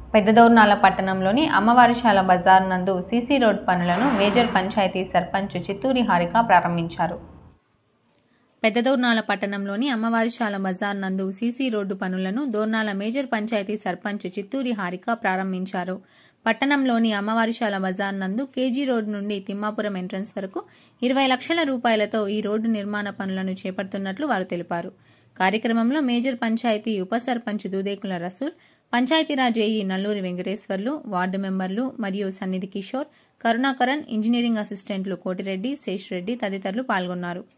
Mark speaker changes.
Speaker 1: పెద్దదౌర్నాల పట్టణంలోని అమ్మవారిశాల బజార్ నందు సీసీ రోడ్ పనులను మేజర్ పంచాయతీ సర్పంచ్ చిత్తూరి హారిక ప్రారంభించారు పెద్దదోర్నాల పట్టణంలోని అమ్మవారిశాల బజార్ నందు సీసీ రోడ్డు పనులను దోర్నాల మేజర్ పంచాయతీ సర్పంచ్ చిత్తూరి హారిక ప్రారంభించారు పట్టణంలోని అమ్మవారిశాల బజార్ నందు కేజీ రోడ్ నుండి తిమ్మాపురం ఎంట్రన్స్ వరకు ఇరవై లక్షల రూపాయలతో ఈ రోడ్డు నిర్మాణ పనులను చేపడుతున్నట్లు వారు తెలిపారు కార్యక్రమంలో మేజర్ పంచాయతీ ఉప సర్పంచ్ దూదేకుల రసూల్ పంచాయతీరాజ్ ఏఈ నల్లూరి వెంకటేశ్వర్లు వార్డు మెంబర్లు మరియు సన్నిధి కిషోర్ కరుణాకరన్ ఇంజనీరింగ్ అసిస్టెంట్లు కోటిరెడ్డి శేషరెడ్డి తదితరులు పాల్గొన్నారు